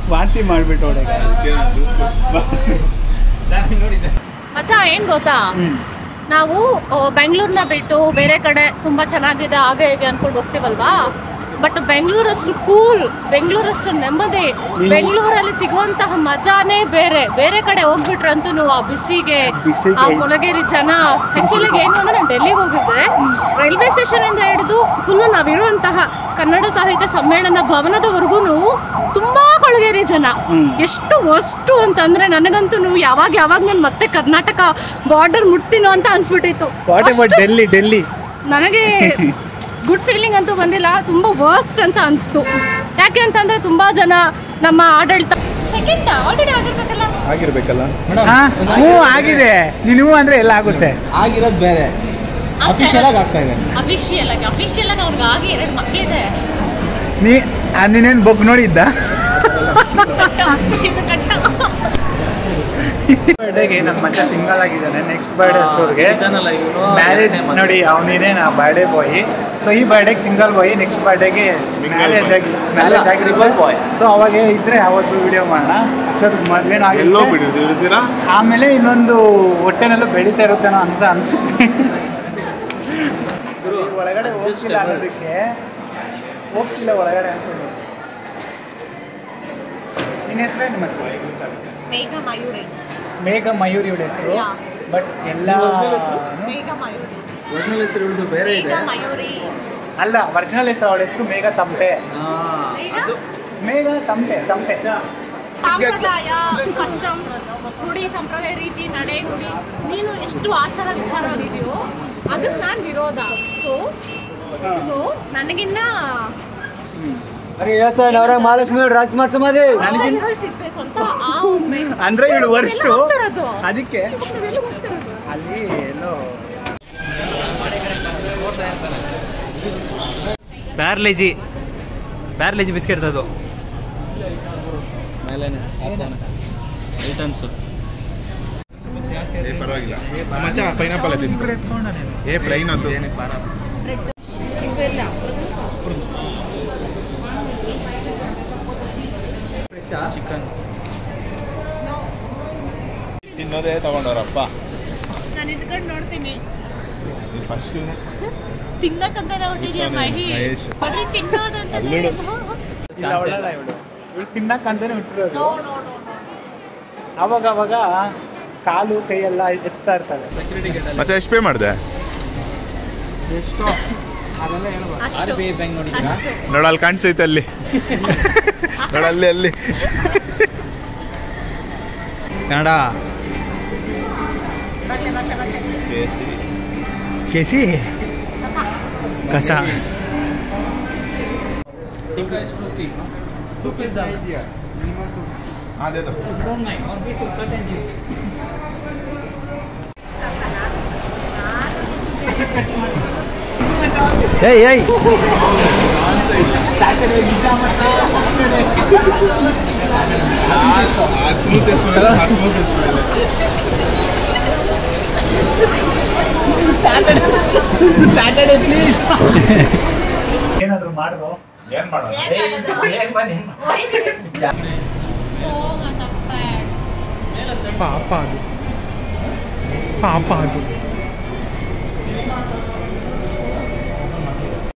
ವಾಂತಿ ಮಾಡಿಬಿಟ್ಟು ಹೊಡೆಗ ಮಚ್ಚ ಏನ್ ಗೊತ್ತಾ ನಾವು ಬೆಂಗಳೂರನ್ನ ಬಿಟ್ಟು ಬೇರೆ ಕಡೆ ತುಂಬಾ ಚೆನ್ನಾಗಿದೆ ಹಾಗೆ ಹೀಗೆ ಅನ್ಕೊಂಡು ಹೋಗ್ತೀವಲ್ವಾ ಬಟ್ ಬೆಂಗಳೂರಷ್ಟು ಕೂಲ್ ಬೆಂಗಳೂರಷ್ಟು ನೆಮ್ಮದಿ ಬೆಂಗಳೂರಲ್ಲಿ ಸಿಗುವಂತಹ ಮಜಾನೇ ಬೇರೆ ಬೇರೆ ಕಡೆ ಹೋಗ್ಬಿಟ್ರಂತೂ ಆ ಬಿಸಿಗೆ ಬಿಸಿಗೆ. ಆ ಕೊಳಗೇರಿ ಜನ ಆಕ್ಚುಲಿ ಏನು ಅಂದ್ರೆ ನಾನು ಡೆಲ್ಲಿಗೆ ಹೋಗಿದ್ದೆ ರೈಲ್ವೆ ಸ್ಟೇಷನ್ ಇಂದ ಹಿಡಿದು ಫುಲ್ ನಾವಿರುವಂತಹ ಕನ್ನಡ ಸಾಹಿತ್ಯ ಸಮ್ಮೇಳನ ಭವನದವರೆಗೂ ತುಂಬಾ ಕೊಳಗೇರಿ ಜನ ಎಷ್ಟು ವಸ್ಟು ಅಂತಂದ್ರೆ ನನಗಂತೂ ಯಾವಾಗ ಯಾವಾಗ ನಾನು ಮತ್ತೆ ಕರ್ನಾಟಕ ಬಾರ್ಡರ್ ಮುಟ್ತೀನೋ ಅಂತ ಅನ್ಸ್ಬಿಟ್ಟಿತ್ತು ವಾಟ್ ಅಬೌಟ್ ಅಷ್ಟು ಡೆಲ್ಲಿ ಡೆಲ್ಲಿ ನನಗೆ ಗುಡ್ ಫೀಲಿಂಗ್ ಅಂತೂ ಬಂದಿಲ್ಲ ತುಂಬ ವರ್ಸ್ಟ್ ಅಂತ ಅನಿಸ್ತು ಯಾಕೆ ಅಂತಂದ್ರೆ ತುಂಬಾ ಜನ ನಮ್ಮ ಆಡಳಿತ ಸೆಕೆಂಡ್ ಆಲ್ರೆಡಿ ಆಗಿರ್ಬೇಕಲ್ಲ ಆಗಿರ್ಬೇಕಲ್ಲ ಹ್ಞೂ ಆಗಿದೆ ನೀನು ಹ್ಞೂ ಅಂದ್ರೆ ಎಲ್ಲ ಆಗುತ್ತೆ ಆಗಿರೋದು ಬೇರೆ ಅಫಿಷಿಯಲ್ ಆಗಿ ಆಗ್ತಾ ಇದೆ ಅಫಿಷಿಯಲ್ ಆಗಿ ಅಫಿಷಿಯಲ್ ಆಗಿ ಅವ್ನಿಗೆ ಆಗಿ ಎರಡು ಮಕ್ಕಳಿದೆ ನೀ ಆ, ನೀನೇನ್ ಬೊಗ್ ನೋಡಿದ್ದ ಇದು ಕಟ್ಟ ಬರ್ಡೇಗೆ ನಮ್ಮ ಮಚ್ಚ ಸಿಂಗಲ್ ಆಗಿದ್ದಾನೆ ನೆಕ್ಸ್ಟ್ ಬರ್ಡೇ ಅಷ್ಟೋರ್ಗೆ ಮ್ಯಾರೇಜ್ ನೋಡಿ ಅವನಿನೇ ನಾ ಬರ್ಡೇ ಬಾಯ್ ಸೊ ಈ ಬರ್ಡೇಗೆ ಸಿಂಗಲ್ ಬಾಯ್ ನೆಕ್ಸ್ಟ್ ಬರ್ಡೇಗೆ ಮ್ಯಾರೇಜ್ ಆಗಿ ಮ್ಯಾರೇಜ್ ಆಗಿರೋ ಬಾಯ್ ಸೊ ಅವಾಗ ಇದ್ರೆ ಅವತ್ತು ವಿಡಿಯೋ ಮಾಡೋಣ ಅಷ್ಟೊತ್ತಿಗೆ ಮೊದಲೇನೋ ಎಲ್ಲೋ ಆಗಿ ಬಿಡಿದ್ರು ಇರ್ತೀರಾ ಆಮೇಲೆ ಇನ್ನೊಂದು ಹೊಟ್ಟೆನೆಲ್ಲ ಬೆಳೀತಾ ಇರುತ್ತೇನೋ ಅಂತ ಅನ್ಸುತ್ತೆ ಈ ಒಳಗಡೆ ಹೋಗ್ತಿಲ್ಲ ಅನ್ನೋದಕ್ಕೆ ಹೋಗ್ತಿಲ್ಲ ಒಳಗಡೆ ಅನ್ಕೊಂಡು ನಿನ್ನ ಹೆಸರೇನು ಮಚ್ಚ ಮೇಘ ಮಯೂರಿ ಮೇಘ ಮಯೂರಿ ಇವಳ ಹೆಸರು ಯಾ. ಬಟ್ ಎಲ್ಲ ಮೇಘ ಮಯೂರಿ ಒರಿಜಿನಲ್ ಹೆಸರು ಹಿಡಿದು ಬೇರೆ ಮೇಘ ಇದೆ ಮಯೂರಿ ಅಲ್ಲ ಒರಿಜಿನಲ್ ಹೆಸರು ಅವಳ ಹೆಸರು ಮೇಘ ತಂಪೆ ಮೇಘ ಮೇಘ ತಂಪೆ ತಂಪೆ ಸಾಂಪ್ರದಾಯ ಕಸ್ಟಮ್ಸ್ ನುಡಿ ಸಂಪ್ರದಾಯ ರೀತಿ ನಡೆ ನುಡಿ ನೀನು ಎಷ್ಟು ಆಚಾರ ವಿಚಾರವಾಗಿದೆಯೋ ಅದಕ್ಕೆ ನಾನು ವಿರೋಧ ಸೊ ಸೊ ನನಗಿನ್ನ ಮಹಾಲಕ್ಷ್ಮಿ ರಾಜ್ಕುಮಾರ್ ಸಮಾಧಿ ಆಚಾರ್ಯಗಳು ಸಿಗ್ಬೇಕು ಅಂತ ಆ ಒಮ್ಮೆ ಅಂದ್ರೆ ಇವಳು ವರ್ಷು ಎಲ್ಲ ಹೋಗ್ತಿರೋದು. ಅದಕ್ಕೆ ಎಲ್ಲ ಹೋಗ್ತಿರೋದು. ಅಲ್ಲಿ ಎಲ್ಲೋ ಪ್ಯಾರ್ಲೇಜಿ ಪ್ಯಾರ್ಲೇಜಿ ಬಿಸ್ಕೆಟ್ ಅದು ಐಟಮ್ಸ್ ಏ ಪರವಾಗಿಲ್ಲ ಮಚ್ಚ ಪೈನಾಪಲ್ ಐತಿ ಏ ಪ್ಲೈನ್ ಅದು ಇವೆಲ್ಲ. ಚಿಕನ್ ತಿನ್ನೋದೇ ತಗೊಂಡವ್ರಪ್ಪ ನಾನು ಇದ್ಕೊಂಡು ನೋಡ್ತೀನಿ ಫಸ್ಟ್ ತಿನ್ನಕ್ಕಂತ ಹೊರಟಿದ್ಯಾ ಮಹಿ ಮಹೇಶ್. ಬರೀ ತಿನ್ನೋದಂತ ಅಲ್ಲೋಡು. ಇಲ್ಲ ಅವಳಲ್ಲ ಇವಳು ಇವಳು ತಿನ್ನಕ್ಕಂತಾನೆ ಬಿಟ್ಟಿರೋದು ನೋ ನೋ ನೋ ಅವಾಗ ಅವಾಗ ಕಾಲು ಕೈ ಎಲ್ಲ ಎತ್ತಾ ಇರ್ತಾಳೆ ಸೆಕ್ಯೂರಿಟಿ ಗೇಟ್ ಮಚ್ಚ ಎಷ್ಟು ಪೇ ಮಾಡಿದೆ ಎಷ್ಟೋ ಅದೆಲ್ಲ ಹೇಳ್ಬಾರ್ದು ಆರ್ ಅಷ್ಟು ಬಿ ಐ ಬ್ಯಾಂಕ್ ನೋಡಿದ್ದೀರಾ ಅಷ್ಟು ನೋಡ ಅಲ್ಲಿ ಕಾಣಿಸೈತೆ ಅಲ್ಲಿ ನೋಡ ಅಲ್ಲಿ ಅಲ್ಲಿ ಕನ್ನಡ ಬರ್ಲೆ ಬರ್ಲೆ ಬರ್ಲೆ ಕೆಸಿ ಕಸ ಟಿಕ್ಕ ಎಷ್ಟು ಟೂ ಪೀಸ್ ಅದೇ ತಗೋ. ಏಯ್ ಏಯ್ ಹದಿಮೂರು ಸೇರ್ಸ್ಕೊಂಡಿಲ್ಲ, ಹದಿಮೂರು ಸೇರ್ಸ್ಕೊಂಡಿಲ್ಲ. ಏನಾದ್ರು ಮಾಡಿದ್ರು ಏನ್ ಮಾಡೋಣ ಪಾಪ ಅದು ಪಾಪ ಅದು